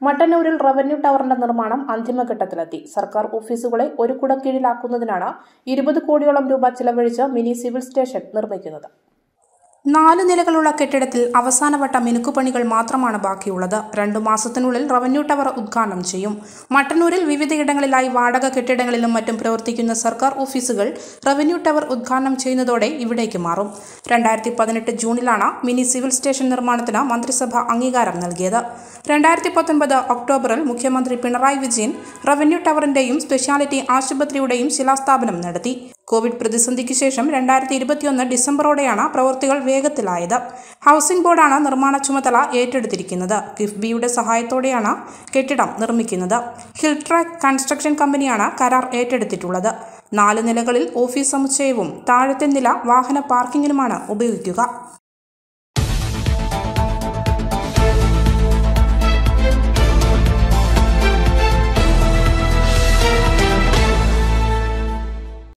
മട്ടന്നൂരിൽ റവന്യൂ ടവറിന്റെ നിർമ്മാണം അന്തിമഘട്ടത്തിലെത്തി സർക്കാർ ഓഫീസുകളെ ഒരു കുടക്കീഴിലാക്കുന്നതിനാണ് ഇരുപത് കോടിയോളം രൂപ ചിലവഴിച്ച് മിനി സിവിൽ സ്റ്റേഷൻ നിർമ്മിക്കുന്നത് നാല് നിലകളുള്ള കെട്ടിടത്തിൽ അവസാനവട്ട മിനുക്കുപണികൾ മാത്രമാണ് ബാക്കിയുള്ളത് രണ്ടു മാസത്തിനുള്ളിൽ റവന്യൂ ടവർ ഉദ്ഘാടനം ചെയ്യും മട്ടന്നൂരിൽ വിവിധയിടങ്ങളിലായി വാടക കെട്ടിടങ്ങളിലും മറ്റും പ്രവർത്തിക്കുന്ന സർക്കാർ ഓഫീസുകൾ റവന്യൂ ടവർ ഉദ്ഘാടനം ചെയ്യുന്നതോടെ ഇവിടേക്ക് മാറും രണ്ടായിരത്തി പതിനെട്ട് ജൂണിലാണ് മിനി സിവിൽ സ്റ്റേഷൻ നിർമ്മാണത്തിന് മന്ത്രിസഭ അംഗീകാരം നൽകിയത് രണ്ടായിരത്തി പത്തൊൻപത് ഒക്ടോബറിൽ മുഖ്യമന്ത്രി പിണറായി വിജയൻ റവന്യൂ ടവറിന്റെയും സ്പെഷ്യാലിറ്റി ആശുപത്രിയുടെയും ശിലാസ്ഥാപനം നടത്തി കോവിഡ് പ്രതിസന്ധിക്ക് ശേഷം രണ്ടായിരത്തി ഇരുപത്തിയൊന്ന് ഡിസംബറോടെയാണ് പ്രവൃത്തികൾ വേഗത്തിലായത് ഹൗസിംഗ് ബോർഡാണ് നിർമ്മാണ ചുമതല ഏറ്റെടുത്തിരിക്കുന്നത് കിഫ്ബിയുടെ സഹായത്തോടെയാണ് കെട്ടിടം നിർമ്മിക്കുന്നത് ഹിൽട്രാക്ക് കൺസ്ട്രക്ഷൻ കമ്പനിയാണ് കരാർ ഏറ്റെടുത്തിട്ടുള്ളത് നാല് നിലകളിൽ ഓഫീസ് സമുച്ചയവും താഴത്തെ നില വാഹന പാർക്കിങ്ങിനുമാണ് ഉപയോഗിക്കുക